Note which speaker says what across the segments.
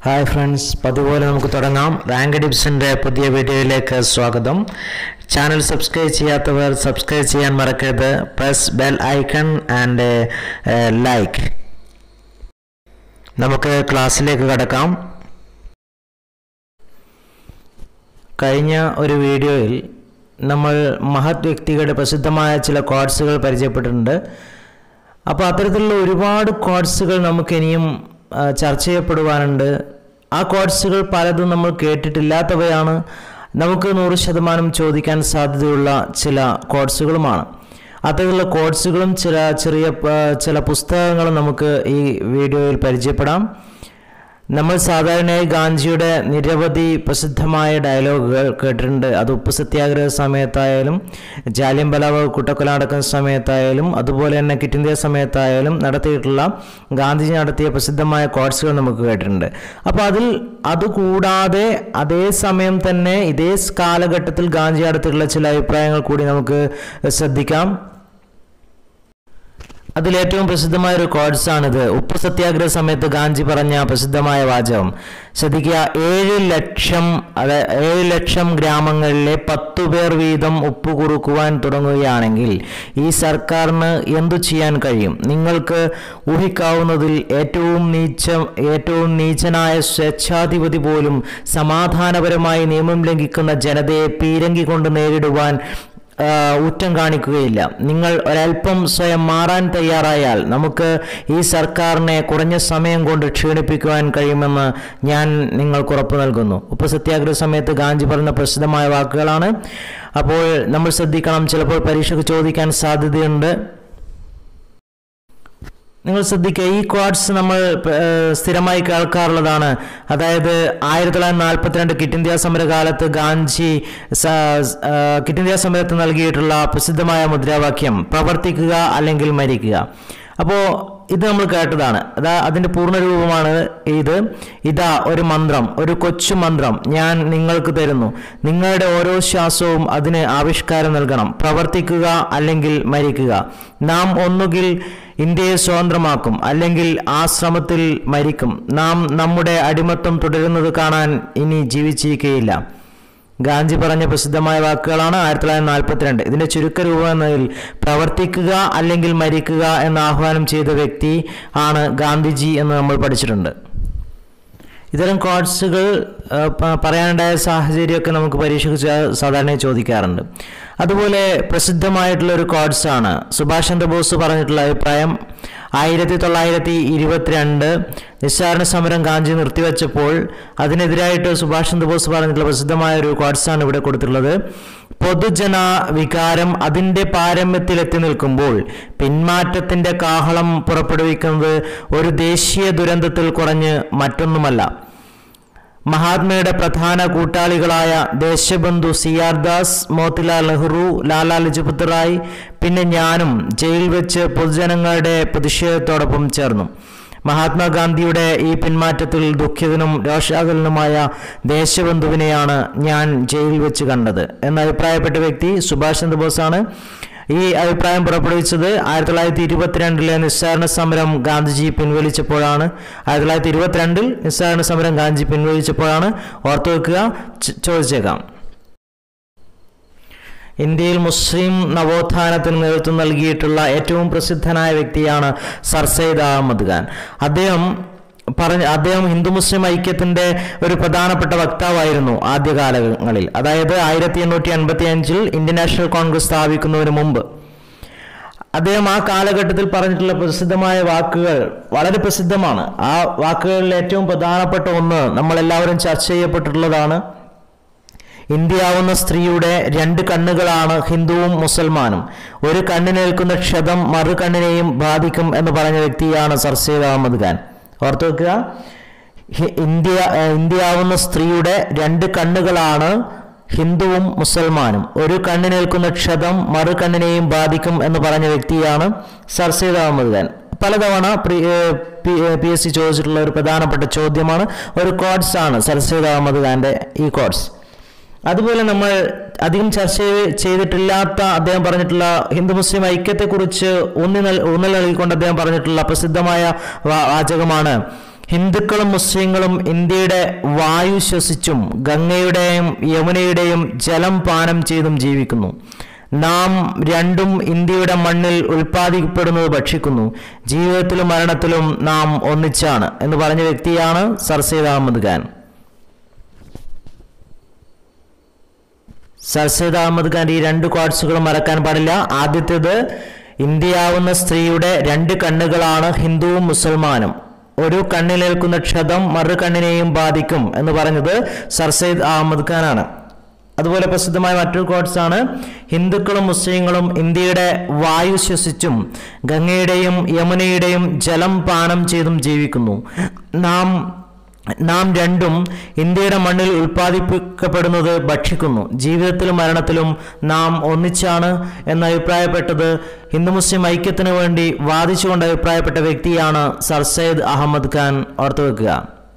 Speaker 1: hi friends പതുപോലെ നമുക്ക് തുടങ്ങാം rank ഡിപ്സിൻ്റെ പുതിയ വീഡിയോയിലേക്ക് സ്വാഗതം ചാനൽ സബ്സ്ക്രൈബ് ചെയ്യാത്തവർ സബ്സ്ക്രൈബ് ചെയ്യാൻ മറക്കരുത് press bell icon and like നമുക്ക് ക്ലാസ്സിലേക്ക് കടക്കാം കഴിഞ്ഞ ഒരു വീഡിയോയിൽ നമ്മൾ മഹത് വ്യക്തികളുടെ പ്രസിദ്ധമായ ചില കോഡ്സുകൾ പരിചയപ്പെട്ടിട്ടുണ്ട് അപ്പോൾ അത്തരത്തിലുള്ള ഒരുപാട് കോഡ്സുകൾ നമുക്ക് ഇനിയും ആ, ചർച്ച ചെയ്യപ്പെടുവാനുണ്ട് ആ കോഡ്സുകൾ പലതും നമ്മൾ കേട്ടിട്ടില്ലാത്തവയാണ് നമുക്ക് നൂറ് ശതമാനം ചോദിക്കാൻ സാധ്യതയുള്ള ചില കോഡ്സുകളുമാണ് അത്തരത്തിലുള്ള കോഡ്സുകളും ചില ചെറിയ ആ, ചില പുസ്തകങ്ങളും നമുക്ക് ഈ വീഡിയോയിൽ പരിചയപ്പെടാം നമ്മൾ സാധാരണയായി ഗാന്ധിയുടെ നിരവധി പ്രസിദ്ധമായ ഡയലോഗുകൾ കേട്ടിട്ടുണ്ട് അത് ഉപ്പ് സത്യാഗ്രഹ സമയത്തായാലും ജാലിയൻ ബലാബാഗ് കൂട്ടക്കൊല നടക്കുന്ന സമയത്തായാലും അതുപോലെ തന്നെ കിറ്റ് ഇന്ത്യ സമയത്തായാലും നടത്തിയിട്ടുള്ള ഗാന്ധിജി നടത്തിയ പ്രസിദ്ധമായ കോഴ്സുകൾ നമുക്ക് കേട്ടിട്ടുണ്ട് അപ്പോൾ അതിൽ അതുകൂടാതെ അതേ സമയം തന്നെ ഇതേ കാലഘട്ടത്തിൽ ഗാന്ധി നടത്തിയിട്ടുള്ള ചില അഭിപ്രായങ്ങൾ കൂടി നമുക്ക് ശ്രദ്ധിക്കാം അതിലേറ്റവും പ്രസിദ്ധമായ ഒരു കോഴ്സാണിത് ഉപ്പ് സത്യാഗ്രഹ സമയത്ത് ഗാന്ധി പറഞ്ഞ പ്രസിദ്ധമായ വാചകം ശ്രദ്ധിക്കുക ഏഴ് ലക്ഷം അതെ ഏഴ് ലക്ഷം ഗ്രാമങ്ങളിലെ പത്തു പേർ വീതം ഉപ്പ് കുറുക്കുവാൻ തുടങ്ങുകയാണെങ്കിൽ ഈ സർക്കാരിന് എന്തു ചെയ്യാൻ കഴിയും നിങ്ങൾക്ക് ഊഹിക്കാവുന്നതിൽ ഏറ്റവും നീച്ച ഏറ്റവും നീചനായ സ്വേച്ഛാധിപതി പോലും സമാധാനപരമായി നിയമം ലംഘിക്കുന്ന ജനതയെ പീരങ്കി കൊണ്ട് നേരിടുവാൻ ആ, ഊറ്റം കാണിക്കുകയില്ല നിങ്ങൾ ഒരൽപ്പം സ്വയം മാറാൻ തയ്യാറായാൽ നമുക്ക് ഈ സർക്കാരിനെ കുറഞ്ഞ സമയം കൊണ്ട് ക്ഷീണിപ്പിക്കുവാൻ കഴിയുമെന്ന് ഞാൻ നിങ്ങൾക്ക് ഉറപ്പു നൽകുന്നു ഉപ്പ് സത്യാഗ്രഹ സമയത്ത് ഗാന്ധി പറഞ്ഞ പ്രസിദ്ധമായ വാക്കുകളാണ് അപ്പോൾ നമ്മൾ ശ്രദ്ധിക്കണം ചിലപ്പോൾ പരീക്ഷയ്ക്ക് ചോദിക്കാൻ സാധ്യതയുണ്ട് നിങ്ങൾ ശ്രദ്ധിക്കുക ഈ ക്വാഡ്സ് നമ്മൾ ഏഹ്, സ്ഥിരമായി കേൾക്കാറുള്ളതാണ് അതായത് ആയിരത്തി തൊള്ളായിരത്തി നാൽപ്പത്തിരണ്ട് കിറ്റ് ഇന്ത്യ സമരകാലത്ത് ഗാന്ധി സ- ഏഹ്, കിറ്റ് ഇന്ത്യ സമരത്ത് നൽകിയിട്ടുള്ള പ്രസിദ്ധമായ മുദ്രാവാക്യം പ്രവർത്തിക്കുക അല്ലെങ്കിൽ മരിക്കുക അപ്പോൾ ഇത് നമ്മൾ കേട്ടതാണ് അതാ അതിൻ്റെ പൂർണ്ണരൂപമാണ് ഇത് ഇതാ ഒരു മന്ത്രം ഒരു കൊച്ചു മന്ത്രം ഞാൻ നിങ്ങൾക്ക് തരുന്നു നിങ്ങളുടെ ഓരോ ശ്വാസവും അതിന് ആവിഷ്കാരം നൽകണം പ്രവർത്തിക്കുക അല്ലെങ്കിൽ മരിക്കുക നാം ഒന്നുകിൽ ഇന്ത്യയെ സ്വതന്ത്രമാക്കും അല്ലെങ്കിൽ ആ ശ്രമത്തിൽ മരിക്കും നാം നമ്മുടെ അടിമത്തം തുടരുന്നത് കാണാൻ ഇനി ജീവിച്ചിരിക്കുകയില്ല ഗാന്ധി പറഞ്ഞ പ്രസിദ്ധമായ വാക്കുകളാണ് ആയിരത്തി തൊള്ളായിരത്തി നാൽപ്പത്തിരണ്ട് ഇതിന്റെ ചുരുക്കരൂപം എന്നതിൽ പ്രവർത്തിക്കുക അല്ലെങ്കിൽ മരിക്കുക എന്ന് ആഹ്വാനം ചെയ്ത വ്യക്തി ആണ് ഗാന്ധിജി എന്ന് നമ്മൾ പഠിച്ചിട്ടുണ്ട് ഇത്തരം കോഴ്സുകൾ പറയാനുണ്ടായ സാഹചര്യമൊക്കെ നമുക്ക് പരീക്ഷയ്ക്ക് ച- സാധാരണ ചോദിക്കാറുണ്ട് അതുപോലെ പ്രസിദ്ധമായിട്ടുള്ള ഒരു കോഴ്സാണ് സുഭാഷ് ചന്ദ്രബോസ് പറഞ്ഞിട്ടുള്ള അഭിപ്രായം ആയിരത്തി തൊള്ളായിരത്തി ഇരുപത്തിരണ്ട് നിസ്സാരണ സമരം ഗാന്ധി നിർത്തിവെച്ചപ്പോൾ അതിനെതിരായിട്ട് സുഭാഷ് ചന്ദ്രബോസ് പറഞ്ഞിട്ടുള്ള പ്രസിദ്ധമായ ഒരു കോഴ്സാണ് ഇവിടെ കൊടുത്തിട്ടുള്ളത് പൊതുജന വികാരം അതിൻ്റെ പാരമ്യത്തിലെത്തി നിൽക്കുമ്പോൾ പിന്മാറ്റത്തിൻ്റെ കാഹളം പുറപ്പെടുവിക്കുന്നത് ഒരു ദേശീയ ദുരന്തത്തിൽ കുറഞ്ഞ് മറ്റൊന്നുമല്ല മഹാത്മയുടെ പ്രധാന കൂട്ടാളികളായ ദേശബന്ധു സി ആർ ദാസ് മോത്തിലാൽ നെഹ്റു ലാലാ ലജപത് റായ് പിന്നെ ഞാനും ജയിൽ വെച്ച് പൊതുജനങ്ങളുടെ പ്രതിഷേധത്തോടൊപ്പം ചേർന്നു മഹാത്മാഗാന്ധിയുടെ ഈ പിന്മാറ്റത്തിൽ ദുഃഖിതനും രോഷാകുലനുമായ ദേശബന്ധുവിനെയാണ് ഞാൻ ജയിലിൽ വെച്ച് കണ്ടത് എന്ന് അഭിപ്രായപ്പെട്ട വ്യക്തി സുഭാഷ് ചന്ദ്രബോസാണ് ഈ അഭിപ്രായം പുറപ്പെടുവിച്ചത് ആയിരത്തി തൊള്ളായിരത്തി ഇരുപത്തിരണ്ടിലെ നിസ്സാരണ സമരം ഗാന്ധിജി പിൻവലിച്ചപ്പോഴാണ് ആയിരത്തി തൊള്ളായിരത്തി ഇരുപത്തിരണ്ടിൽ നിസ്സാരണ സമരം ഗാന്ധിജി പിൻവലിച്ചപ്പോഴാണ് ഓർത്തു വെക്കുക ച- ചോദിച്ചേക്കാം ഇന്ത്യയിൽ മുസ്ലിം നവോത്ഥാനത്തിന് നേതൃത്വം നൽകിയിട്ടുള്ള ഏറ്റവും പ്രസിദ്ധനായ വ്യക്തിയാണ് സർ സയ്യിദ് അഹമ്മദ് ഖാൻ അദ്ദേഹം പറഞ്ഞ അദ്ദേഹം ഹിന്ദു മുസ്ലിം ഐക്യത്തിന്റെ ഒരു പ്രധാനപ്പെട്ട വക്താവായിരുന്നു ആദ്യകാലങ്ങളിൽ അതായത് ആയിരത്തി എണ്ണൂറ്റി അൻപത്തി അഞ്ചിൽ ഇന്ത്യൻ നാഷണൽ കോൺഗ്രസ് സ്ഥാപിക്കുന്നതിന് മുമ്പ് അദ്ദേഹം ആ കാലഘട്ടത്തിൽ പറഞ്ഞിട്ടുള്ള പ്രസിദ്ധമായ വാക്കുകൾ വളരെ പ്രസിദ്ധമാണ് ആ വാക്കുകളിൽ ഏറ്റവും പ്രധാനപ്പെട്ട ഒന്ന് നമ്മളെല്ലാവരും ചർച്ച ചെയ്യപ്പെട്ടിട്ടുള്ളതാണ് ഇന്ത്യയാവുന്ന സ്ത്രീയുടെ രണ്ട് കണ്ണുകളാണ് ഹിന്ദുവും മുസൽമാനും ഒരു കണ്ണിനേൽക്കുന്ന ക്ഷതം മറു കണ്ണിനെയും ബാധിക്കും എന്ന് പറഞ്ഞ വ്യക്തിയാണ് സർ സയ്യിദ് അഹമ്മദ് ഖാൻ ഓർത്തു വെക്കുക ഹി- ഇന്ത്യ ഏഹ് ഇന്ത്യയാവുന്ന സ്ത്രീയുടെ രണ്ട് കണ്ണുകളാണ് ഹിന്ദുവും മുസൽമാനും ഒരു കണ്ണിനേൽക്കുന്ന ക്ഷതം മറു കണ്ണിനെയും ബാധിക്കും എന്ന് പറഞ്ഞ വ്യക്തിയാണ് സർ സയ്യിദ് അഹമ്മദ് ഖാൻ പലതവണ പി എസ് സി ചോദിച്ചിട്ടുള്ള ഒരു പ്രധാനപ്പെട്ട ചോദ്യമാണ് ഒരു കോഡ്സ് ആണ് സർ സയ്യിദ് അഹമ്മദ് ഖാന്റെ ഈ കോഡ്സ് അതുപോലെ നമ്മൾ അധികം ചർച്ച ചെയ്ത് ചെയ്തിട്ടില്ലാത്ത അദ്ദേഹം പറഞ്ഞിട്ടുള്ള ഹിന്ദു മുസ്ലിം ഐക്യത്തെക്കുറിച്ച് ഊന്നി നൽ ഊന്നൽ നൽകിക്കൊണ്ട് അദ്ദേഹം പറഞ്ഞിട്ടുള്ള പ്രസിദ്ധമായ വാ- വാചകമാണ് ഹിന്ദുക്കളും മുസ്ലിങ്ങളും ഇന്ത്യയുടെ വായു ശ്വസിച്ചും ഗംഗയുടെയും യമുനയുടെയും ജലം പാനം ചെയ്തും ജീവിക്കുന്നു നാം രണ്ടും ഇന്ത്യയുടെ മണ്ണിൽ ഉൽപ്പാദിക്കപ്പെടുന്നത് ഭക്ഷിക്കുന്നു ജീവിതത്തിലും മരണത്തിലും നാം ഒന്നിച്ചാണ് എന്ന് പറഞ്ഞ വ്യക്തിയാണ് സർ സയ്യിദ് അഹമ്മദ് ഖാൻ സർ സയ്യിദ് അഹമ്മദ് ഖാന്റെ ഈ രണ്ട് ക്വാർട്സുകളും മറക്കാൻ പാടില്ല ആദ്യത്തേത് ഇന്ത്യയാവുന്ന സ്ത്രീയുടെ രണ്ട് കണ്ണുകളാണ് ഹിന്ദുവും മുസൽമാനും ഒരു കണ്ണിലേൽക്കുന്ന ക്ഷതം മറു കണ്ണിനെയും ബാധിക്കും എന്ന് പറഞ്ഞത് സർ സയ്യിദ് അഹമ്മദ് ഖാനാണ് അതുപോലെ പ്രസിദ്ധമായ മറ്റൊരു കോട്സ് ആണ് ഹിന്ദുക്കളും മുസ്ലിങ്ങളും ഇന്ത്യയുടെ വായു ശ്വസിച്ചും ഗംഗയുടെയും യമുനയുടെയും ജലം പാനം ചെയ്തും ജീവിക്കുന്നു നാം നാം രണ്ടും ഇന്ത്യയുടെ മണ്ണിൽ ഉൽപ്പാദിപ്പിക്കപ്പെടുന്നത് ഭക്ഷിക്കുന്നു ജീവിതത്തിലും മരണത്തിലും നാം ഒന്നിച്ചാണ് എന്ന് അഭിപ്രായപ്പെട്ടത് ഹിന്ദു മുസ്ലിം ഐക്യത്തിന് വേണ്ടി വാദിച്ചുകൊണ്ട് അഭിപ്രായപ്പെട്ട വ്യക്തിയാണ് സർ സയ്യിദ് അഹമ്മദ് ഖാൻ ഓർത്തുവെക്കുക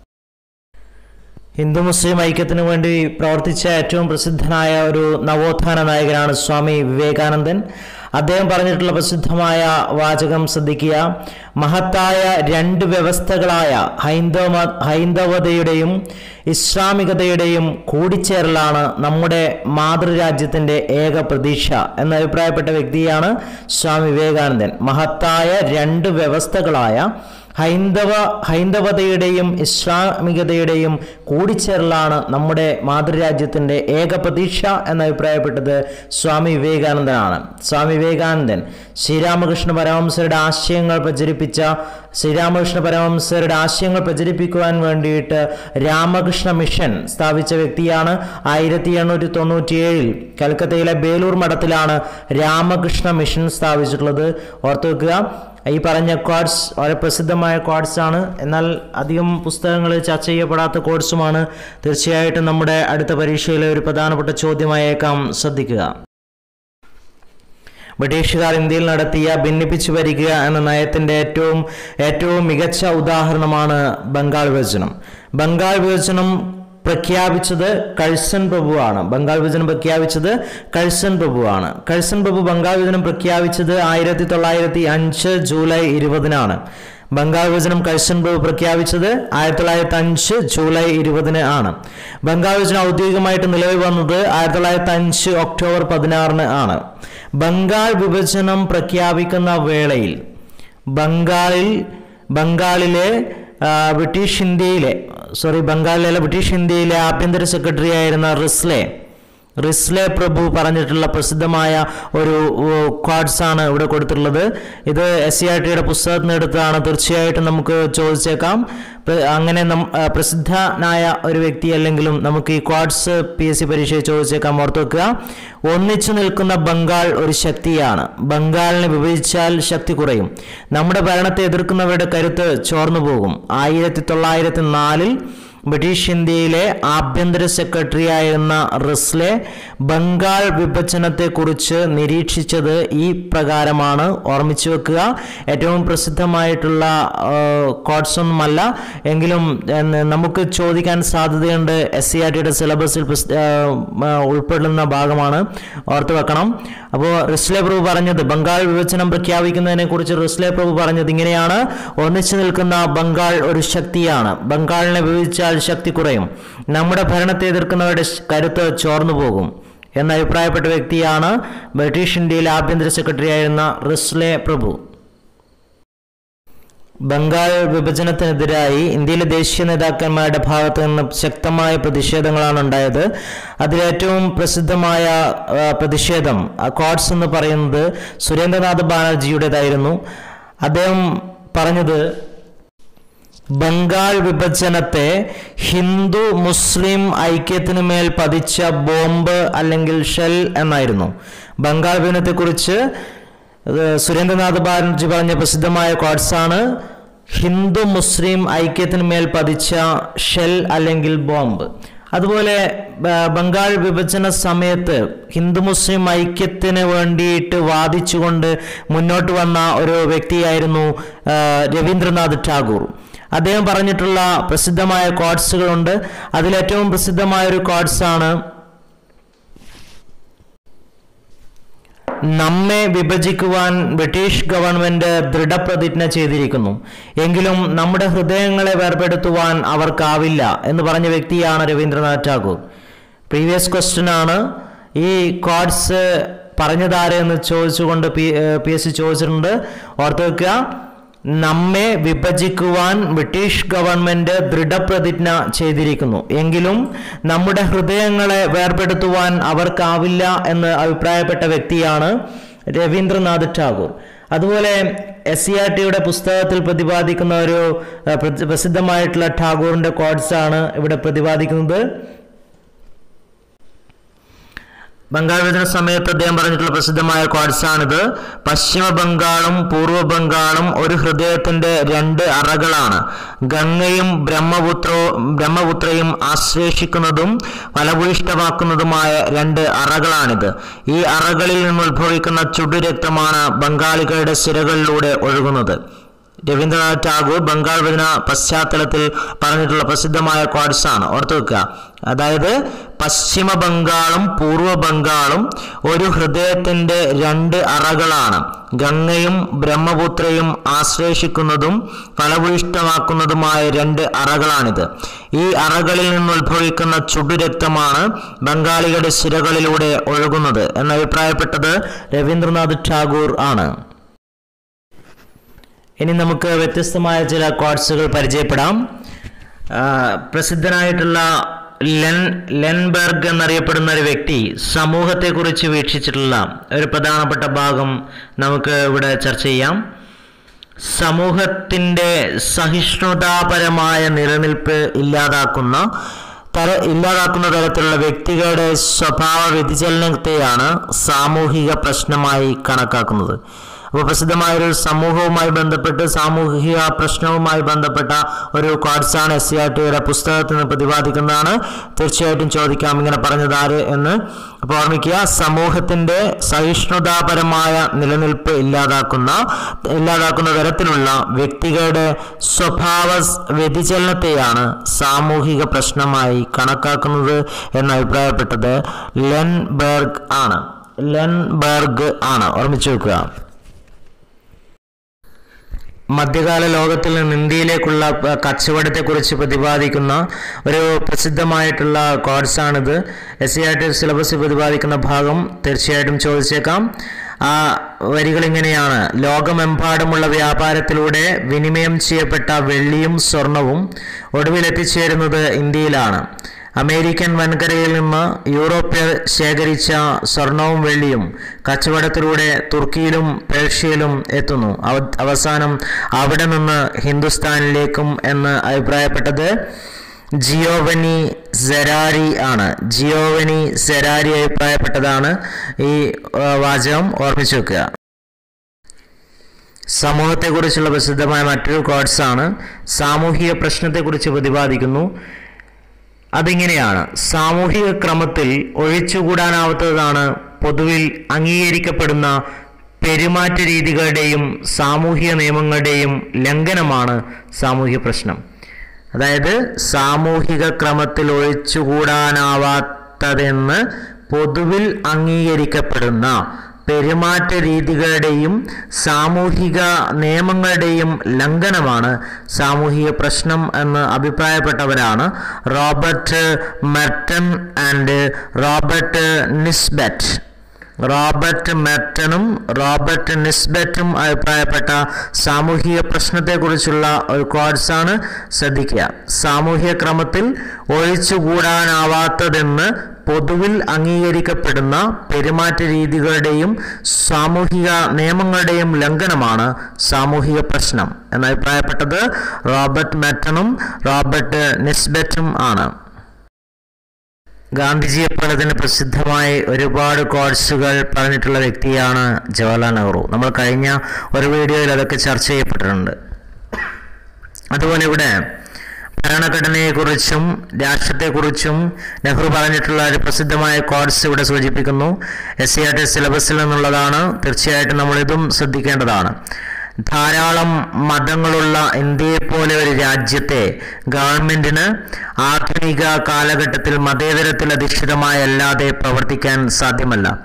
Speaker 1: ഹിന്ദു മുസ്ലിം ഐക്യത്തിന് വേണ്ടി പ്രവർത്തിച്ച ഏറ്റവും പ്രസിദ്ധനായ ഒരു നവോത്ഥാന നായകനാണ് സ്വാമി വിവേകാനന്ദൻ അദ്ദേഹം പറഞ്ഞിട്ടുള്ള പ്രസിദ്ധമായ വാചകം ശ്രദ്ധിക്കുക മഹത്തായ രണ്ട് വ്യവസ്ഥകളായ ഹൈന്ദവ ഹൈന്ദവതയുടെയും ഇസ്ലാമികതയുടെയും കൂടിച്ചേരലാണ് നമ്മുടെ മാതൃരാജ്യത്തിൻ്റെ ഏക പ്രതീക്ഷ എന്ന് അഭിപ്രായപ്പെട്ട വ്യക്തിയാണ് സ്വാമി വിവേകാനന്ദൻ മഹത്തായ രണ്ട് വ്യവസ്ഥകളായ ഹൈന്ദവ ഹൈന്ദവതയുടെയും ഇസ്ലാമികതയുടെയും കൂടിച്ചേരലാണ് നമ്മുടെ മാതൃരാജ്യത്തിൻ്റെ ഏക പ്രതീക്ഷ എന്ന് അഭിപ്രായപ്പെട്ടത് സ്വാമി വിവേകാനന്ദനാണ് സ്വാമി വിവേകാനന്ദൻ ശ്രീരാമകൃഷ്ണ പരമഹംസരുടെ ആശയങ്ങൾ പ്രചരിപ്പിച്ച ശ്രീരാമകൃഷ്ണ പരമഹംസരുടെ ആശയങ്ങൾ പ്രചരിപ്പിക്കുവാൻ വേണ്ടിയിട്ട് രാമകൃഷ്ണ മിഷൻ സ്ഥാപിച്ച വ്യക്തിയാണ് ആയിരത്തി എണ്ണൂറ്റി തൊണ്ണൂറ്റിയേഴിൽ കൽക്കത്തയിലെ ബേലൂർ മഠത്തിലാണ് രാമകൃഷ്ണ മിഷൻ സ്ഥാപിച്ചിട്ടുള്ളത് ഓർത്തു വെക്കുക ഈ പറഞ്ഞ ക്വാഡ്സ് വളരെ പ്രസിദ്ധമായ ക്വാഡ്സ് ആണ് എന്നാൽ അധികം പുസ്തകങ്ങൾ ചർച്ച ചെയ്യപ്പെടാത്ത കോഴ്സുമാണ് തീർച്ചയായിട്ടും നമ്മുടെ അടുത്ത പരീക്ഷയിലെ ഒരു പ്രധാനപ്പെട്ട ചോദ്യമായേക്കാം ശ്രദ്ധിക്കുക ബ്രിട്ടീഷുകാർ ഇന്ത്യയിൽ നടത്തിയ ഭിന്നിപ്പിച്ചു ഭരിക്കുക എന്ന നയത്തിന്റെ ഏറ്റവും ഏറ്റവും മികച്ച ഉദാഹരണമാണ് ബംഗാൾ വിഭജനം ബംഗാൾ വിഭജനം പ്രഖ്യാപിച്ചത് കഴ്സൺ പ്രഭുവാണ് ബംഗാൾ വിഭജനം പ്രഖ്യാപിച്ചത് കഴ്സൺ പ്രഭുവാണ് കഴ്സൺ പ്രഭു ബംഗാൾ വിഭജനം പ്രഖ്യാപിച്ചത് ആയിരത്തി തൊള്ളായിരത്തി അഞ്ച് ജൂലൈ ഇരുപതിനാണ് ബംഗാൾ വിഭജനം കഴ്സൺ പ്രഭു പ്രഖ്യാപിച്ചത് ആയിരത്തി തൊള്ളായിരത്തി അഞ്ച് ജൂലൈ ഇരുപതിന് ആണ് ബംഗാൾ വിഭജനം ഔദ്യോഗികമായിട്ട് നിലവിൽ വന്നത് ആയിരത്തി തൊള്ളായിരത്തി അഞ്ച് ഒക്ടോബർ പതിനാറിന് ആണ് ബംഗാൾ വിഭജനം പ്രഖ്യാപിക്കുന്ന വേളയിൽ ബംഗാളിൽ ബംഗാളിലെ ആ, ബ്രിട്ടീഷ് ഇന്ത്യയിലെ സോറി ബംഗാളിലെ ബ്രിട്ടീഷ് ഇന്ത്യയിലെ ആഭ്യന്തര സെക്രട്ടറി ആയിരുന്ന റിസ്ലെ റിസ്ലെ പ്രഭു പറഞ്ഞിട്ടുള്ള പ്രസിദ്ധമായ ഒരു ക്വാഡ്സ് ആണ് ഇവിടെ കൊടുത്തിട്ടുള്ളത് ഇത് എസ് സി ആർ ടിയുടെ പുസ്തകത്തിൽ നിന്ന് എടുത്തതാണ് തീർച്ചയായിട്ടും നമുക്ക് ചോദിച്ചേക്കാം പ്ര- അങ്ങനെ നം- ആ, പ്രസിദ്ധനായ ഒരു വ്യക്തി അല്ലെങ്കിലും നമുക്ക് ഈ ക്വാഡ്സ് പി എസ് സി പരീക്ഷയിൽ ചോദിച്ചേക്കാം ഓർത്ത് വെക്കുക ഒന്നിച്ചു നിൽക്കുന്ന ബംഗാൾ ഒരു ശക്തിയാണ് ബംഗാളിനെ വിഭജിച്ചാൽ ശക്തി കുറയും നമ്മുടെ ഭരണത്തെ എതിർക്കുന്നവരുടെ കരുത്ത് ചോർന്നു പോകും ആയിരത്തി തൊള്ളായിരത്തി നാലിൽ ബ്രിട്ടീഷ് ഇന്ത്യയിലെ ആഭ്യന്തര സെക്രട്ടറി ആയിരുന്ന റിസ്ലെ ബംഗാൾ വിഭജനത്തെക്കുറിച്ച് നിരീക്ഷിച്ചത് ഈ പ്രകാരമാണ് ഓർമ്മിച്ചു വെക്കുക ഏറ്റവും പ്രസിദ്ധമായിട്ടുള്ള കോഡ്സ് ഒന്നുമല്ല എങ്കിലും എന്ന് നമുക്ക് ചോദിക്കാൻ സാധ്യതയുണ്ട് എസ് സി ആർ ടിയുടെ സിലബസിൽ പ്രസ്- ആ, ആ, ഉൾപ്പെടുന്ന ഭാഗമാണ് ഓർത്തു വെക്കണം അപ്പോൾ റിസ്ലെ പ്രഭു പറഞ്ഞത് ബംഗാൾ വിഭജനം പ്രഖ്യാപിക്കുന്നതിനെ കുറിച്ച് റിസ്ലെ പ്രഭു പറഞ്ഞത് ഇങ്ങനെയാണ് ഒന്നിച്ചു നിൽക്കുന്ന ബംഗാൾ ഒരു ശക്തിയാണ് ബംഗാളിനെ വിഭജിച്ചാൽ ശക്തി കുറയും നമ്മുടെ ഭരണത്തെ എതിർക്കുന്നവരുടെ ശ്- കരുത്ത് ചോർന്നു പോകും എന്ന് അഭിപ്രായപ്പെട്ട വ്യക്തിയാണ് ബ്രിട്ടീഷ് ഇന്ത്യയിലെ ആഭ്യന്തര സെക്രട്ടറി ആയിരുന്ന റിസ്ലെ പ്രഭു ബംഗാൾ വിഭജനത്തിനെതിരായി ഇന്ത്യയിലെ ദേശീയ നേതാക്കന്മാരുടെ ഭാഗത്ത് നിന്ന് ശക്തമായ പ്രതിഷേധങ്ങളാണ് ഉണ്ടായത് അതിലേറ്റവും പ്രസിദ്ധമായ ആ, പ്രതിഷേധം കോട്സ് എന്ന് പറയുന്നത് സുരേന്ദ്രനാഥ് ബാനർജിയുടേതായിരുന്നു അദ്ദേഹം പറഞ്ഞത് ബംഗാൾ വിഭജനത്തെ ഹിന്ദു മുസ്ലിം ഐക്യത്തിന് മേൽ പതിച്ച ബോംബ് അല്ലെങ്കിൽ ഷെൽ എന്നായിരുന്നു ബംഗാൾ വിഭജനത്തെക്കുറിച്ച് ഇത് സുരേന്ദ്രനാഥ് ബാനർജി പറഞ്ഞ പ്രസിദ്ധമായ കോട്സാണ് ഹിന്ദു മുസ്ലിം ഐക്യത്തിന് മേൽ പതിച്ച ഷെൽ അല്ലെങ്കിൽ ബോംബ് അതുപോലെ ബ- ബംഗാൾ വിഭജന സമയത്ത് ഹിന്ദു മുസ്ലിം ഐക്യത്തിന് വേണ്ടിയിട്ട് വാദിച്ചുകൊണ്ട് മുന്നോട്ട് വന്ന ഒരു വ്യക്തിയായിരുന്നു ആ, രവീന്ദ്രനാഥ് ടാഗോർ അദ്ദേഹം പറഞ്ഞിട്ടുള്ള പ്രസിദ്ധമായ കോഡ്സുകളുണ്ട് അതിലേറ്റവും പ്രസിദ്ധമായ ഒരു കോഡ്സാണ് നമ്മെ വിഭജിക്കുവാൻ ബ്രിട്ടീഷ് ഗവൺമെന്റ് ദൃഢപ്രതിജ്ഞ ചെയ്തിരിക്കുന്നു എങ്കിലും നമ്മുടെ ഹൃദയങ്ങളെ വേർപെടുത്തുവാൻ അവർക്കാവില്ല എന്ന് പറഞ്ഞ വ്യക്തിയാണ് രവീന്ദ്രനാഥ് ടാഗോർ പ്രീവിയസ് ക്വസ്റ്റ്യൻ ആണ് ഈ കോഡ്സ് പറഞ്ഞതാരെ എന്ന് ചോദിച്ചുകൊണ്ട് പി പി എസ് സി ചോദിച്ചിട്ടുണ്ട് ഓർത്ത് വെക്കുക നമ്മെ വിഭജിക്കുവാൻ ബ്രിട്ടീഷ് ഗവൺമെന്റ് ദൃഢപ്രതിജ്ഞ ചെയ്തിരിക്കുന്നു എങ്കിലും നമ്മുടെ ഹൃദയങ്ങളെ വേർപെടുത്തുവാൻ അവർക്കാവില്ല എന്ന് അഭിപ്രായപ്പെട്ട വ്യക്തിയാണ് രവീന്ദ്രനാഥ് ടാഗോർ അതുപോലെ എസ് സി ആർ ടിയുടെ പുസ്തകത്തിൽ പ്രതിപാദിക്കുന്ന ഒരു ഏഹ്, പ്രസി- പ്രസിദ്ധമായിട്ടുള്ള ടാഗോറിന്റെ കോഡ്സ് ആണ് ഇവിടെ പ്രതിപാദിക്കുന്നത് ബംഗാൾ വിഭജന സമയത്ത് അദ്ദേഹം പറഞ്ഞിട്ടുള്ള പ്രസിദ്ധമായ കോഡ്സാണിത് പശ്ചിമ ബംഗാളും പൂർവ്വ ബംഗാളും ഒരു ഹൃദയത്തിന്റെ രണ്ട് അറകളാണ് ഗംഗയും ബ്രഹ്മപുത്രവും ബ്രഹ്മപുത്രയും ആശ്ലേഷിക്കുന്നതും ഫലഭൂയിഷ്ടമാക്കുന്നതുമായ രണ്ട് അറകളാണിത് ഈ അറകളിൽ നിന്ന് ഉത്ഭവിക്കുന്ന ചുടുരക്തമാണ് ബംഗാളികളുടെ സിരകളിലൂടെ ഒഴുകുന്നത് രവീന്ദ്രനാഥ് ടാഗോർ ബംഗാൾ വിഭജന പശ്ചാത്തലത്തിൽ പറഞ്ഞിട്ടുള്ള പ്രസിദ്ധമായ കോഡ്സ് ആണ് ഓർത്തു വെക്കുക അതായത് പശ്ചിമ ബംഗാളും പൂർവ്വ ബംഗാളും ഒരു ഹൃദയത്തിന്റെ രണ്ട് അറകളാണ് ഗംഗയും ബ്രഹ്മപുത്രയും ആശ്ലേഷിക്കുന്നതും ഫലഭൂയിഷ്ടമാക്കുന്നതുമായ രണ്ട് അറകളാണിത് ഈ അറകളിൽ നിന്ന് ഉത്ഭവിക്കുന്ന ചുടുരക്തമാണ് ബംഗാളികളുടെ സിരകളിലൂടെ ഒഴുകുന്നത് എന്ന് അഭിപ്രായപ്പെട്ടത് രവീന്ദ്രനാഥ് ടാഗോർ ആണ് ഇനി നമുക്ക് വ്യത്യസ്തമായ ചില കോഡ്സുകൾ പരിചയപ്പെടാം ആ, പ്രസിദ്ധനായിട്ടുള്ള ലെൻ ലെൻബർഗ് എന്നറിയപ്പെടുന്ന ഒരു വ്യക്തി സമൂഹത്തെക്കുറിച്ച് വീക്ഷിച്ചിട്ടുള്ള ഒരു പ്രധാനപ്പെട്ട ഭാഗം നമുക്ക് ഇവിടെ ചർച്ച ചെയ്യാം സമൂഹത്തിൻ്റെ സഹിഷ്ണുതാപരമായ നിലനിൽപ്പ് ഇല്ലാതാക്കുന്ന തര ഇല്ലാതാക്കുന്ന തരത്തിലുള്ള വ്യക്തികളുടെ സ്വഭാവ വ്യതിചലനത്തെയാണ് സാമൂഹിക പ്രശ്നമായി കണക്കാക്കുന്നത് അപ്പോൾ പ്രസിദ്ധമായ ഒരു സമൂഹവുമായി ബന്ധപ്പെട്ട് സാമൂഹിക പ്രശ്നവുമായി ബന്ധപ്പെട്ട ഒരു കോഡ്സാണ് എസ് സി ആർ ടിയുടെ പുസ്തകത്തിൽ നിന്ന് പ്രതിപാദിക്കുന്നതാണ് തീർച്ചയായിട്ടും ചോദിക്കാം ഇങ്ങനെ പറഞ്ഞത് ആര് എന്ന് അപ്പോൾ ഓർമ്മിക്കുക സമൂഹത്തിന്റെ സഹിഷ്ണുതാപരമായ നിലനിൽപ്പ് ഇല്ലാതാക്കുന്ന ഇല്ലാതാക്കുന്ന തരത്തിലുള്ള വ്യക്തികളുടെ സ്വഭാവ സ് വ്യതിചലനത്തെയാണ് സാമൂഹിക പ്രശ്നമായി കണക്കാക്കുന്നത് എന്ന് അഭിപ്രായപ്പെട്ടത് ലെൻബർഗ് ആണ് ലെൻബർഗ് ആണ് ഓർമ്മിച്ചു വെക്കുക മധ്യകാല ലോകത്തിൽ നിന്ന് ഇന്ത്യയിലേക്കുള്ള പ- കച്ചവടത്തെക്കുറിച്ച് പ്രതിപാദിക്കുന്ന ഒരു പ്രസിദ്ധമായിട്ടുള്ള കോഡ്സാണിത് S C R T syllabus പ്രതിപാദിക്കുന്ന ഭാഗം തീർച്ചയായിട്ടും ചോദിച്ചേക്കാം ആ വരികൾ ഇങ്ങനെയാണ് ലോകമെമ്പാടുമുള്ള വ്യാപാരത്തിലൂടെ വിനിമയം ചെയ്യപ്പെട്ട വെള്ളിയും സ്വർണവും ഒടുവിൽ എത്തിച്ചേരുന്നത് ഇന്ത്യയിലാണ് അമേരിക്കൻ വൻകരയിൽ നിന്ന് യൂറോപ്യർ ശേഖരിച്ച സ്വർണവും വെള്ളിയും കച്ചവടത്തിലൂടെ തുർക്കിയിലും പേർഷ്യയിലും എത്തുന്നു അവ- അവസാനം അവിടെ നിന്ന് ഹിന്ദുസ്ഥാനിലേക്കും എന്ന് അഭിപ്രായപ്പെട്ടത് ജിയോവനി സെരാരി ആണ് ജിയോവനി സെരാരി അഭിപ്രായപ്പെട്ടതാണ് ഈ ആ, വാചകം ഓർമ്മിച്ചു വെക്കുക സമൂഹത്തെക്കുറിച്ചുള്ള പ്രസിദ്ധമായ മറ്റൊരു കോഡ്സാണ് സാമൂഹിക പ്രശ്നത്തെക്കുറിച്ച് പ്രതിപാദിക്കുന്നു അതിങ്ങനെയാണ് സാമൂഹിക ക്രമത്തിൽ ഒഴിച്ചുകൂടാനാവാത്തതാണ് പൊതുവിൽ അംഗീകരിക്കപ്പെടുന്ന പെരുമാറ്റ രീതികളുടെയും സാമൂഹിക നിയമങ്ങളുടെയും ലംഘനമാണ് സാമൂഹിക പ്രശ്നം അതായത് സാമൂഹിക ക്രമത്തിൽ ഒഴിച്ചുകൂടാനാവാത്തതെന്ന് പൊതുവിൽ അംഗീകരിക്കപ്പെടുന്ന പെരുമാറ്റ രീതികളുടെയും സാമൂഹിക നിയമങ്ങളുടെയും ലംഘനമാണ് സാമൂഹിക പ്രശ്നം എന്ന് അഭിപ്രായപ്പെട്ടവരാണ് Robert Merton and Robert Nisbet Robert മെർട്ടണും റോബർട്ട് നിസ്ബറ്റും അഭിപ്രായപ്പെട്ട സാമൂഹിക പ്രശ്നത്തെക്കുറിച്ചുള്ള ഒരു കോഡ്സാണ് ശ്രദ്ധിക്കുക സാമൂഹിക ക്രമത്തിൽ ഒഴിച്ചുകൂടാനാവാത്തതെന്ന് പൊതുവിൽ അംഗീകരിക്കപ്പെടുന്ന പെരുമാറ്റ രീതികളുടെയും സാമൂഹിക നിയമങ്ങളുടെയും ലംഘനമാണ് സാമൂഹിക പ്രശ്നം എന്ന് അഭിപ്രായപ്പെട്ടത് റോബർട്ട് മെറ്റണും റോബർട്ട് നിസ്ബറ്റും ആണ് ഗാന്ധിജിയെ പോലെ തന്നെ പ്രസിദ്ധമായി ഒരുപാട് കോഴ്സുകൾ പറഞ്ഞിട്ടുള്ള വ്യക്തിയാണ് ജവഹർലാൽ നെഹ്റു നമ്മൾ കഴിഞ്ഞ ഒരു വീഡിയോയിൽ അതൊക്കെ ചർച്ച ചെയ്യപ്പെട്ടിട്ടുണ്ട് അതുപോലെ ഇവിടെ ഭരണഘടനയെക്കുറിച്ചും രാഷ്ട്രത്തെക്കുറിച്ചും നെഹ്റു പറഞ്ഞിട്ടുള്ള ഒരു പ്രസിദ്ധമായ കോഡ്സ് ഇവിടെ സൂചിപ്പിക്കുന്നു എസ് സി ആർ ടി സിലബസിൽ നിന്നുള്ളതാണ് തീർച്ചയായിട്ടും നമ്മൾ ഇതും ശ്രദ്ധിക്കേണ്ടതാണ് ധാരാളം മതങ്ങളുള്ള ഇന്ത്യയെപ്പോലെ ഒരു രാജ്യത്തെ ഗവൺമെന്റിന് ആധുനിക കാലഘട്ടത്തിൽ മതേതരത്തിൽ അധിഷ്ഠിതമായി അല്ലാതെ പ്രവർത്തിക്കാൻ സാധ്യമല്ല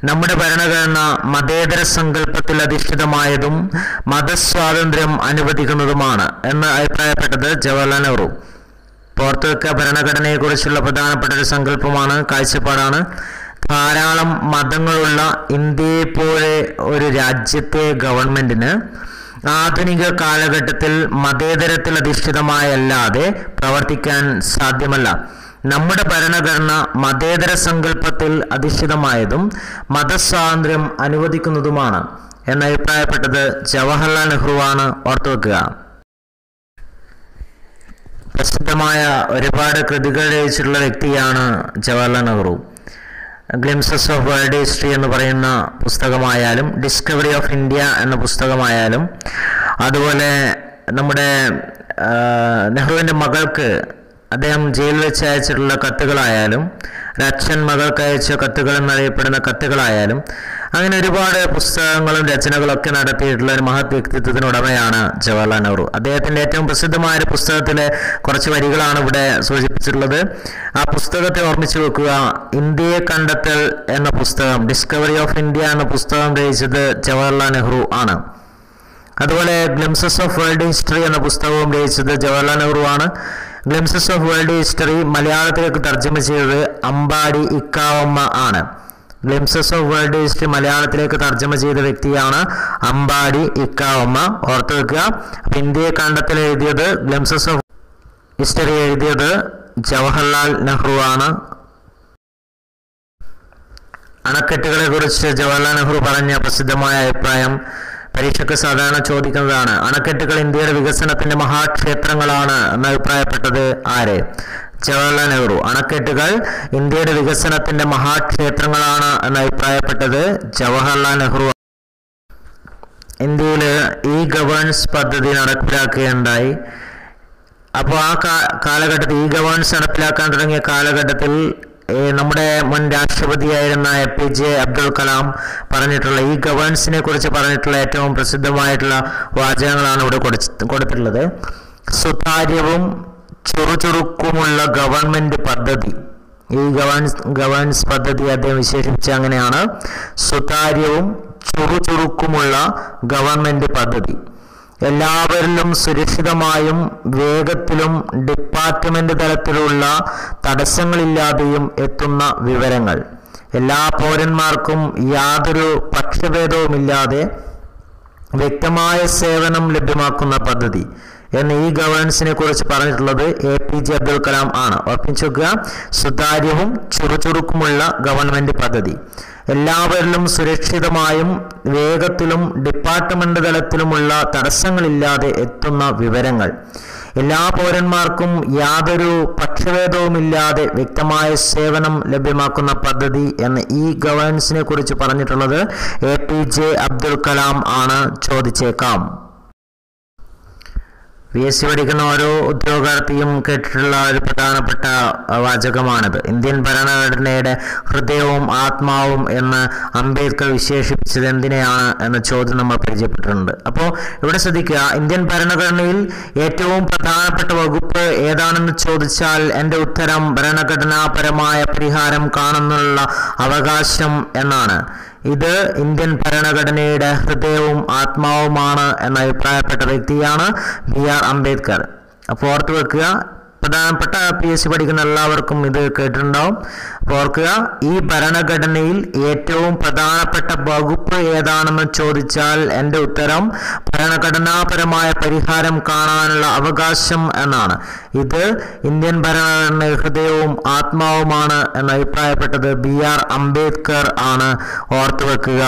Speaker 1: നമ്മുടെ ഭരണഘടന മതേതര സങ്കല്പത്തിൽ അധിഷ്ഠിതമായതും മതസ്വാതന്ത്ര്യം അനുവദിക്കുന്നതുമാണ് എന്ന് അഭിപ്രായപ്പെട്ടത് ജവഹർലാൽ നെഹ്റു പോർത്തുഗൽക്ക ഭരണഘടനയെക്കുറിച്ചുള്ള പ്രധാനപ്പെട്ട ഒരു സങ്കല്പമാണ് കാഴ്ചപ്പാടാണ് ധാരാളം മതങ്ങളുള്ള ഇന്ത്യയെപ്പോലെ ഒരു രാജ്യത്തെ ഗവൺമെന്റിന് ആധുനിക കാലഘട്ടത്തിൽ മതേതരത്തിൽ അധിഷ്ഠിതമായല്ലാതെ പ്രവർത്തിക്കാൻ സാധ്യമല്ല നമ്മുടെ ഭരണഘടന മതേതര സങ്കല്പത്തിൽ അധിഷ്ഠിതമായതും മതസ്വാതന്ത്ര്യം അനുവദിക്കുന്നതുമാണ് എന്ന് അഭിപ്രായപ്പെട്ടത് ജവഹർലാൽ നെഹ്റുവാണ് ഓർത്തുവെക്കുക പ്രസിദ്ധമായ ഒരുപാട് കൃതികൾ രചിച്ചിട്ടുള്ള വ്യക്തിയാണ് Jawaharlal Nehru glimpses of world history എന്ന് പറയുന്ന പുസ്തകമായാലും ഡിസ്കവറി ഓഫ് ഇന്ത്യ എന്ന പുസ്തകമായാലും അതുപോലെ നമ്മുടെ ആ, നെഹ്റുവിൻ്റെ മകൾക്ക് അദ്ദേഹം ജയിലിൽ വെച്ച് അയച്ചിട്ടുള്ള കത്തുകളായാലും ഒരു അച്ഛൻ മകൾക്ക് അയച്ച കത്തുകൾ എന്നറിയപ്പെടുന്ന കത്തുകളായാലും അങ്ങനെ ഒരുപാട് പുസ്തകങ്ങളും രചനകളൊക്കെ നടത്തിയിട്ടുള്ള ഒരു മഹത് വ്യക്തിത്വത്തിന് ഉടമയാണ് ജവഹർലാൽ നെഹ്റു അദ്ദേഹത്തിന്റെ ഏറ്റവും പ്രസിദ്ധമായ ഒരു പുസ്തകത്തിലെ കുറച്ച് വരികളാണ് ഇവിടെ സൂചിപ്പിച്ചിട്ടുള്ളത് ആ പുസ്തകത്തെ ഓർമ്മിച്ചു വെക്കുക ഇന്ത്യയെ കണ്ടെത്തൽ എന്ന പുസ്തകം ഡിസ്കവറി ഓഫ് ഇന്ത്യ എന്ന പുസ്തകം രചിച്ചത് ജവഹർലാൽ നെഹ്റു ആണ് അതുപോലെ ഗ്ലിംസസ് ഓഫ് വേൾഡ് ഹിസ്റ്ററി എന്ന പുസ്തകവും രചിച്ചത് ജവഹർലാൽ നെഹ്റു ആണ് ഗ്ലിംസസ് ഓഫ് വേൾഡ് ഹിസ്റ്ററി മലയാളത്തിലേക്ക് തർജ്ജമ ചെയ്തത് അമ്പാടി ഇക്കാവമ്മ ആണ് ഗ്ലിംസസ് ഓഫ് വേൾഡ് ഹിസ്റ്ററി മലയാളത്തിലേക്ക് തർജ്ജമ ചെയ്ത വ്യക്തിയാണ് അമ്പാടി ഇക്കാവമ്മ ഓർത്തു വെക്കുക അപ്പൊ ഇന്ത്യയെ കണ്ടെത്തൽ എഴുതിയത് ഗ്ലിംസസ് ഓഫ് ഹിസ്റ്ററി എഴുതിയത് ജവഹർലാൽ നെഹ്റു ആണ് അണക്കെട്ടുകളെ കുറിച്ച് ജവഹർലാൽ നെഹ്റു പറഞ്ഞ പ്രസിദ്ധമായ അഭിപ്രായം പരീക്ഷയ്ക്ക് സാധാരണ ചോദിക്കുന്നതാണ് അണക്കെട്ടുകൾ ഇന്ത്യയുടെ വികസനത്തിന്റെ മഹാക്ഷേത്രങ്ങളാണ് എന്ന് അഭിപ്രായപ്പെട്ടത് ആര് ജവഹർലാൽ നെഹ്റു അണക്കെട്ടുകൾ ഇന്ത്യയുടെ വികസനത്തിന്റെ മഹാക്ഷേത്രങ്ങളാണ് എന്ന് അഭിപ്രായപ്പെട്ടത് ജവഹർലാൽ നെഹ്റു ഇന്ത്യയിൽ ഇ ഗവേണൻസ് പദ്ധതി നടപ്പിലാക്കുകയുണ്ടായി അപ്പോൾ ആ കാ- കാലഘട്ടത്തിൽ ഈ ഗവേണൻസ് നടപ്പിലാക്കാൻ തുടങ്ങിയ കാലഘട്ടത്തിൽ ഏ, നമ്മുടെ മുൻ രാഷ്ട്രപതിയായിരുന്ന A P J Abdul Kalam പറഞ്ഞിട്ടുള്ള ഈ ഗവേണൻസിനെ കുറിച്ച് പറഞ്ഞിട്ടുള്ള ഏറ്റവും പ്രസിദ്ധമായിട്ടുള്ള വാചകങ്ങളാണ് ഇവിടെ കൊടുച്ച- കൊടുത്തിട്ടുള്ളത് സുതാര്യവും ചുറുചുറുക്കുമുള്ള ഗവൺമെന്റ് പദ്ധതി ഈ ഗവേണൻസ് ഗവേണൻസ് പദ്ധതി അദ്ദേഹം വിശേഷിപ്പിച്ച അങ്ങനെയാണ് സുതാര്യവും ചുറുചുറുക്കുമുള്ള ഗവൺമെന്റ് പദ്ധതി എല്ലാവരിലും സുരക്ഷിതമായും വേഗത്തിലും ഡിപ്പാർട്ട്മെന്റ് തലത്തിലുള്ള തടസ്സങ്ങളില്ലാതെയും എത്തുന്ന വിവരങ്ങൾ എല്ലാ പൗരന്മാർക്കും യാതൊരു പക്ഷഭേദവുമില്ലാതെ വ്യക്തമായ സേവനം ലഭ്യമാക്കുന്ന പദ്ധതി എന്ന് ഈ ഗവേണൻസിനെ കുറിച്ച് പറഞ്ഞിട്ടുള്ളത് A P J Abdul Kalam ആണ് ഓർപ്പിച്ചു വെക്കുക സുതാര്യവും ചുറുചുറുക്കുമുള്ള ഗവൺമെന്റ് പദ്ധതി എല്ലാവരിലും സുരക്ഷിതമായും വേഗത്തിലും ഡിപ്പാർട്ട്മെന്റ് തലത്തിലുമുള്ള തടസ്സങ്ങളില്ലാതെ എത്തുന്ന വിവരങ്ങൾ എല്ലാ പൗരന്മാർക്കും യാതൊരു പക്ഷഭേദവുമില്ലാതെ വ്യക്തമായ സേവനം ലഭ്യമാക്കുന്ന പദ്ധതി എന്ന് ഈ ഗവേണൻസിനെ കുറിച്ച് പറഞ്ഞിട്ടുള്ളത് A P J Abdul Kalam ആണ് ചോദിച്ചേക്കാം പി എസ് സി പഠിക്കുന്ന ഓരോ ഉദ്യോഗാർത്ഥിയും കേട്ടിട്ടുള്ള ഒരു പ്രധാനപ്പെട്ട അഹ്, വാചകമാണിത് ഇന്ത്യൻ ഭരണഘടനയുടെ ഹൃദയവും ആത്മാവും എന്ന് അംബേദ്കർ വിശേഷിപ്പിച്ചത് എന്തിനെയാണ് എന്ന ചോദ്യം നമ്മൾ പരിചയപ്പെട്ടിട്ടുണ്ട് അപ്പോൾ ഇവിടെ ശ്രദ്ധിക്കുക ഇന്ത്യൻ ഭരണഘടനയിൽ ഏറ്റവും പ്രധാനപ്പെട്ട വകുപ്പ് ഏതാണെന്ന് ചോദിച്ചാൽ എൻ്റെ ഉത്തരം ഭരണഘടനാപരമായ പരിഹാരം കാണുന്നുള്ള അവകാശം എന്നാണ് ഇത് ഇന്ത്യൻ ഭരണഘടനയുടെ ഹൃദയവും ആത്മാവുമാണ് എന്ന് അഭിപ്രായപ്പെട്ട വ്യക്തിയാണ് ബി ആർ അംബേദ്കർ അപ്പോൾ ഓർത്ത് വെക്കുക പ്രധാനപ്പെട്ട പി എസ് സി പഠിക്കുന്ന എല്ലാവർക്കും ഇത് കേട്ടിട്ടുണ്ടാവും അപ്പോൾ ഓർക്കുക ഈ ഭരണഘടനയിൽ ഏറ്റവും പ്രധാനപ്പെട്ട വകുപ്പ് ഏതാണെന്ന് ചോദിച്ചാൽ എൻ്റെ ഉത്തരം ഭരണഘടനാപരമായ പരിഹാരം കാണാനുള്ള അവകാശം എന്നാണ് ഇത് ഇന്ത്യൻ ഭരണഘടനയുടെ ഹൃദയവും ആത്മാവുമാണ് എന്ന് അഭിപ്രായപ്പെട്ടത് ബി ആർ അംബേദ്കർ ആണ് ഓർത്തു വെക്കുക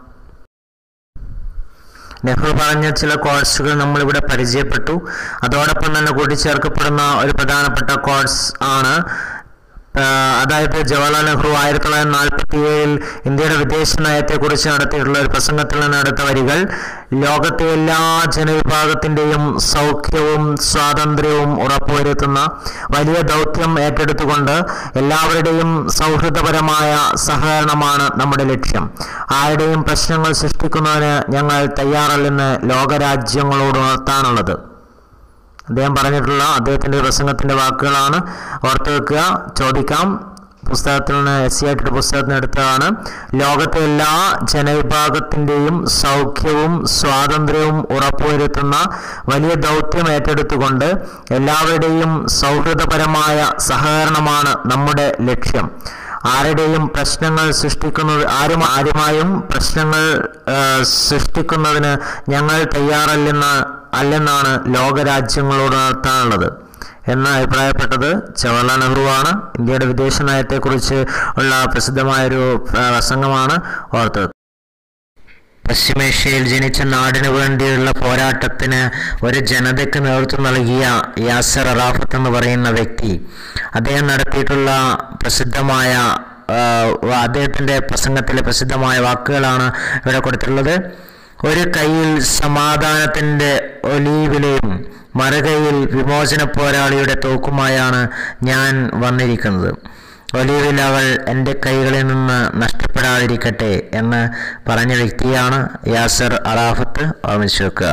Speaker 1: നെഹ്റു പറഞ്ഞ ചില കോഴ്സുകൾ നമ്മളിവിടെ പരിചയപ്പെട്ടു അതോടൊപ്പം തന്നെ കൂട്ടിച്ചേർക്കപ്പെടുന്ന ഒരു പ്രധാനപ്പെട്ട കോഴ്സ് ആണ് ആ, അതായത് ജവഹർലാൽ നെഹ്റു ആയിരത്തി തൊള്ളായിരത്തി നാൽപ്പത്തി ഏഴിൽ ഇന്ത്യയുടെ വിദേശ നയത്തെക്കുറിച്ച് നടത്തിയിട്ടുള്ള ഒരു പ്രസംഗത്തിൽ നിന്ന് എടുത്ത വരികൾ ലോകത്തെ എല്ലാ ജനവിഭാഗത്തിൻ്റെയും സൗഖ്യവും സ്വാതന്ത്ര്യവും ഉറപ്പുവരുത്തുന്ന വലിയ ദൗത്യം ഏറ്റെടുത്തുകൊണ്ട് എല്ലാവരുടെയും സൗഹൃദപരമായ സഹകരണമാണ് നമ്മുടെ ലക്ഷ്യം ആരുടെയും പ്രശ്നങ്ങൾ സൃഷ്ടിക്കുന്നതിന് ഞങ്ങൾ തയ്യാറല്ലെന്ന് ലോകരാജ്യങ്ങളോട് ഉണർത്താനുള്ളത് അദ്ദേഹം പറഞ്ഞിട്ടുള്ള അദ്ദേഹത്തിന്റെ പ്രസംഗത്തിന്റെ വാക്കുകളാണ് ഓർത്തു വെക്കുക ചോദിക്കാം പുസ്തകത്തിൽ നിന്ന് എസ് സി ആയിട്ടൊരു പുസ്തകത്തിന് എടുത്തതാണ് ലോകത്തെ എല്ലാ ജനവിഭാഗത്തിൻ്റെയും സൗഖ്യവും സ്വാതന്ത്ര്യവും ഉറപ്പുവരുത്തുന്ന വലിയ ദൗത്യം ഏറ്റെടുത്തുകൊണ്ട് എല്ലാവരുടെയും സൗഹൃദപരമായ സഹകരണമാണ് നമ്മുടെ ലക്ഷ്യം ആരുടെയും പ്രശ്നങ്ങൾ സൃഷ്ടിക്കുന്നത് ആരും ആരുമായും പ്രശ്നങ്ങൾ ആ, സൃഷ്ടിക്കുന്നതിന് ഞങ്ങൾ തയ്യാറല്ലെന്ന് അല്ലെന്നാണ് ലോകരാജ്യങ്ങളോട് നടത്താനുള്ളത് എന്ന് അഭിപ്രായപ്പെട്ടത് ജവഹർലാൽ നെഹ്റുവാണ് ഇന്ത്യയുടെ വിദേശ നയത്തെക്കുറിച്ച് ഉള്ള പ്രസിദ്ധമായൊരു ആ, പ്രസംഗമാണ് ഓർത്തത് പശ്ചിമേഷ്യയിൽ ജനിച്ച നാടിനു വേണ്ടിയുള്ള പോരാട്ടത്തിന് ഒരു ജനതയ്ക്ക് നേതൃത്വം നൽകിയ യാസർ അറാഫത്ത് എന്ന് പറയുന്ന വ്യക്തി അദ്ദേഹം നടത്തിയിട്ടുള്ള പ്രസിദ്ധമായ ആ, വ- അദ്ദേഹത്തിൻ്റെ പ്രസംഗത്തിലെ പ്രസിദ്ധമായ വാക്കുകളാണ് ഇവിടെ കൊടുത്തിട്ടുള്ളത് ഒരു കൈയിൽ സമാധാനത്തിൻ്റെ ഒലീവിലെയും മറുകൈയിൽ വിമോചന പോരാളിയുടെ തോക്കുമായാണ് ഞാൻ വന്നിരിക്കുന്നത് ഒലീവിൽ അവൾ എൻ്റെ കൈകളിൽ നിന്ന് നഷ്ടപ്പെടാതിരിക്കട്ടെ എന്ന് പറഞ്ഞ വ്യക്തിയാണ് യാസർ അറാഫത്ത് ഓർമ്മിച്ചു വെക്കുക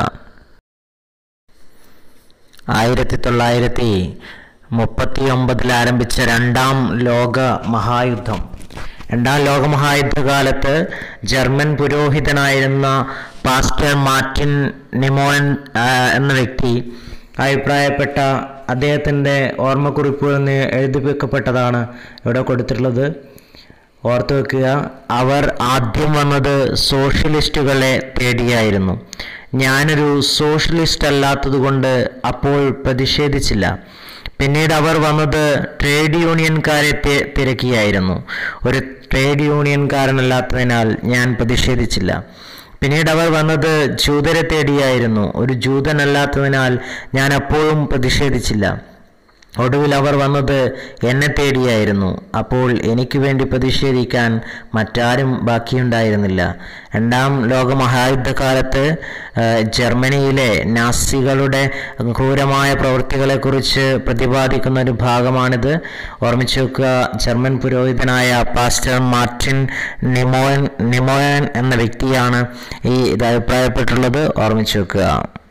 Speaker 1: ആയിരത്തി തൊള്ളായിരത്തി മുപ്പത്തി ഒമ്പതിൽ ആരംഭിച്ച രണ്ടാം ലോക മഹായുദ്ധം രണ്ടാം ലോക മഹായുദ്ധകാലത്ത് ജർമ്മൻ പുരോഹിതനായിരുന്ന പാസ്റ്റർ മാർട്ടിൻ നിമോൻ ആ, എന്ന വ്യക്തി അഭിപ്രായപ്പെട്ട അദ്ദേഹത്തിൻ്റെ ഓർമ്മക്കുറിപ്പുകളിൽ നിന്ന് എഴുതി വെക്കപ്പെട്ടതാണ് ഇവിടെ കൊടുത്തിട്ടുള്ളത് ഓർത്തു വെക്കുക അവർ ആദ്യം വന്നത് സോഷ്യലിസ്റ്റുകളെ തേടിയായിരുന്നു ഞാനൊരു സോഷ്യലിസ്റ്റ് അല്ലാത്തതുകൊണ്ട് അപ്പോൾ പ്രതിഷേധിച്ചില്ല പിന്നീട് അവർ വന്നത് ട്രേഡ് യൂണിയൻകാരെ തി- തിരക്കിയായിരുന്നു ഒരു ട്രേഡ് യൂണിയൻകാരനല്ലാത്തതിനാൽ ഞാൻ പ്രതിഷേധിച്ചില്ല പിന്നീട് അവർ വന്നത് ജൂതരെ തേടിയായിരുന്നു ഒരു ജൂതനല്ലാത്തതിനാൽ ഞാൻ അപ്പോഴും പ്രതിഷേധിച്ചില്ല ഒടുവിൽ അവർ വന്നത് എന്നെ തേടിയായിരുന്നു അപ്പോൾ എനിക്ക് വേണ്ടി പ്രതിഷേധിക്കാൻ മറ്റാരും ബാക്കിയുണ്ടായിരുന്നില്ല രണ്ടാം ലോക മഹായുദ്ധകാലത്ത് ആ, ജർമ്മനിയിലെ നാസികളുടെ ക്രൂരമായ പ്രവൃത്തികളെക്കുറിച്ച് പ്രതിപാദിക്കുന്ന ഒരു ഭാഗമാണിത് ഓർമ്മിച്ചു വെക്കുക ജർമ്മൻ പുരോഹിതനായ പാസ്റ്റർ മാർട്ടിൻ നിമോയൻ നിമോയൻ എന്ന വ്യക്തിയാണ് ഈ ഇത് അഭിപ്രായപ്പെട്ടുള്ളത് ഓർമ്മിച്ചു വെക്കുക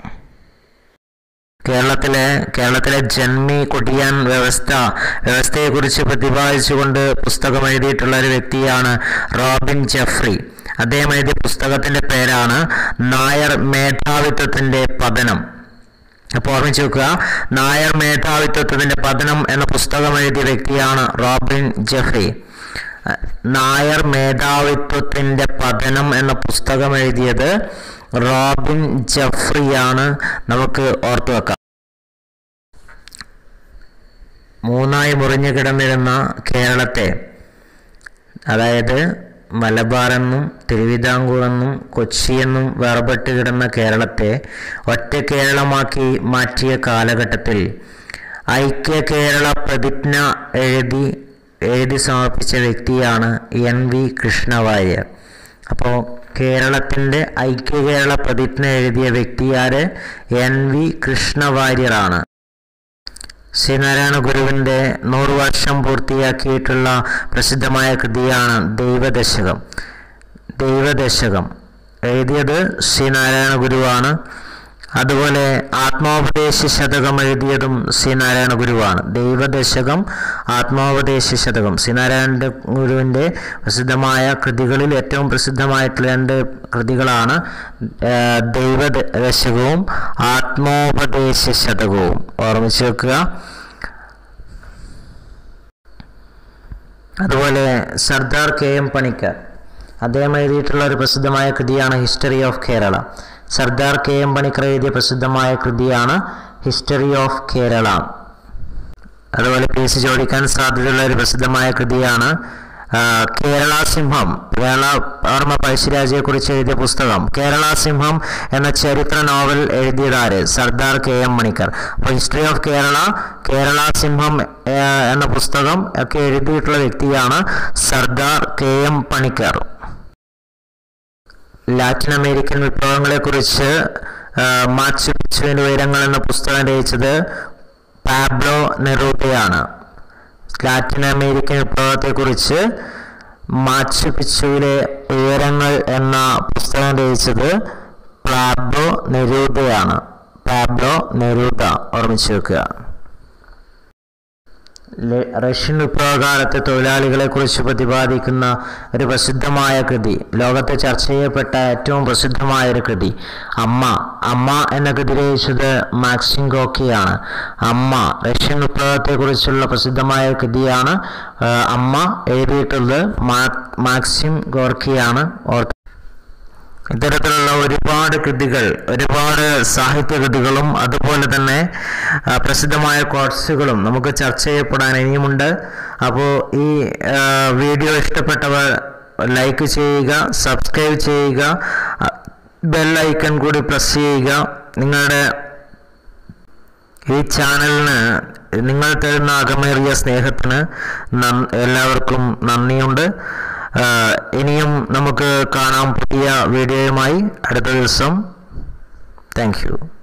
Speaker 1: കേരളത്തിലെ കേരളത്തിലെ ജന്മി കൊടിയാൻ വ്യവസ്ഥ വ്യവസ്ഥയെക്കുറിച്ച് പ്രതിപാദിച്ചുകൊണ്ട് പുസ്തകം എഴുതിയിട്ടുള്ള ഒരു വ്യക്തിയാണ് റോബിൻ ജെഫ്രി അദ്ദേഹം എഴുതിയ പുസ്തകത്തിന്റെ പേരാണ് നായർ മേധാവിത്വത്തിന്റെ പതനം അപ്പോൾ ഓർമ്മിച്ച് വെക്കുക നായർ മേധാവിത്വത്തിന്റെ പതനം എന്ന പുസ്തകം എഴുതിയ വ്യക്തിയാണ് റോബിൻ ജെഫ്രി അഹ് നായർ മേധാവിത്വത്തിന്റെ പതനം എന്ന പുസ്തകം എഴുതിയത് റോബിൻ ജെഫ്രിയാണ് നമുക്ക് ഓർത്തു വെക്കാം മൂന്നായി മുറിഞ്ഞു കിടന്നിരുന്ന കേരളത്തെ അതായത് മലബാറെന്നും തിരുവിതാംകൂറെന്നും കൊച്ചിയെന്നും വേർപെട്ട് കിടന്ന കേരളത്തെ ഒറ്റ കേരളമാക്കി മാറ്റിയ കാലഘട്ടത്തിൽ ഐക്യ കേരള പ്രതിജ്ഞ എഴുതി എഴുതി സമർപ്പിച്ച വ്യക്തിയാണ് എൻ വി കൃഷ്ണവാര്യർ അപ്പോൾ കേരളത്തിൻ്റെ ഐക്യ കേരള പ്രതിജ്ഞ എഴുതിയ വ്യക്തിയാര് എൻ വി കൃഷ്ണവാര്യറാണ് ശ്രീനാരായണ ഗുരുവിൻ്റെ നൂറ് വർഷം പൂർത്തിയാക്കിയിട്ടുള്ള പ്രസിദ്ധമായ കൃതിയാണ് ദൈവദശകം ദൈവദശകം എഴുതിയത് ശ്രീനാരായണ ഗുരുവാണ് അതുപോലെ ആത്മോപദേശ ശതകം എഴുതിയതും ശ്രീനാരായണ ഗുരുവാണ് ദൈവദശകം ആത്മോപദേശ ശതകം ശ്രീനാരായണ ഗുരുവിൻ്റെ പ്രസിദ്ധമായ കൃതികളിൽ ഏറ്റവും പ്രസിദ്ധമായിട്ടുള്ള രണ്ട് കൃതികളാണ് ആ, ദൈവദശകവും ആത്മോപദേശ ശതകവും ഓർമ്മിച്ച് വെക്കുക അതുപോലെ സർദാർ കെ എം പണിക്കർ അദ്ദേഹം എഴുതിയിട്ടുള്ള ഒരു പ്രസിദ്ധമായ കൃതിയാണ് history of Kerala Sardar K M Panikkar എഴുതിയ പ്രസിദ്ധമായ കൃതിയാണ് ഹിസ്റ്ററി ഓഫ് കേരള അതുപോലെ പി സി ചോദിക്കാൻ സാധ്യതയുള്ള ഒരു പ്രസിദ്ധമായ കൃതിയാണ് ആ, കേരള സിംഹം കേരള ഓർമ്മ പഴശ്ശിരാജയെ കുറിച്ച് എഴുതിയ പുസ്തകം കേരള സിംഹം എന്ന ചരിത്ര നോവൽ എഴുതിയതാര് സർദാർ കെ എം മണിക്കർ അപ്പോൾ ഹിസ്റ്ററി ഓഫ് കേരള കേരള സിംഹം ആ, എന്ന പുസ്തകം ഒക്കെ എഴുതിയിട്ടുള്ള വ്യക്തിയാണ് Sardar K M Panikkar Latin American വിപ്ലവങ്ങളെക്കുറിച്ച് ആ, മാച്ചു പിച്ചുവിൻ്റെ ഉയരങ്ങൾ എന്ന പുസ്തകം രചിച്ചത് പാബ്ലോ നെറൂട്ടയാണ് ലാറ്റിൻ അമേരിക്കൻ വിപ്ലവത്തെക്കുറിച്ച് മാച്ചു പിച്ചുവിലെ ഉയരങ്ങൾ എന്ന പുസ്തകം രചിച്ചത് പാബ്ലോ നെരൂദയാണ് പാബ്ലോ നെരൂദ ഓർമ്മിച്ചു വെക്കുക ലെ- റഷ്യൻ വിപ്ലവകാലത്തെ തൊഴിലാളികളെ കുറിച്ച് പ്രതിപാദിക്കുന്ന ഒരു പ്രസിദ്ധമായ കൃതി ലോകത്തെ ചർച്ച ചെയ്യപ്പെട്ട ഏറ്റവും പ്രസിദ്ധമായ ഒരു കൃതി അമ്മ അമ്മ എന്ന കൃതി രചിച്ചത് മാക്സിം ഗോക്കിയാണ് അമ്മ റഷ്യൻ വിപ്ലവത്തെക്കുറിച്ചുള്ള പ്രസിദ്ധമായ കൃതിയാണ് ആ, അമ്മ എഴുതിയിട്ടുള്ളത് മാ- മാക്സിം ഗോർക്കിയാണ് ഓർത്ത് ഇത്തരത്തിലുള്ള ഒരുപാട് കൃതികൾ ഒരുപാട് സാഹിത്യകൃതികളും അതുപോലെ തന്നെ ആ, പ്രസിദ്ധമായ കോഴ്സുകളും നമുക്ക് ചർച്ച ചെയ്യപ്പെടാൻ ഇനിയുമുണ്ട് അപ്പോൾ ഈ ആ, വീഡിയോ ഇഷ്ടപ്പെട്ടവർ ലൈക്ക് ചെയ്യുക സബ്സ്ക്രൈബ് ചെയ്യുക ബെൽ ഐക്കൺ കൂടി പ്രസ് ചെയ്യുക നിങ്ങളുടെ ഈ ചാനലിന് നിങ്ങൾ തരുന്ന അകമേറിയ സ്നേഹത്തിന് നൻ- എല്ലാവർക്കും നന്ദിയുണ്ട് ആ, ഇനിയും നമുക്ക് കാണാം പുതിയ വീഡിയോയുമായി അടുത്ത ദിവസം താങ്ക് യു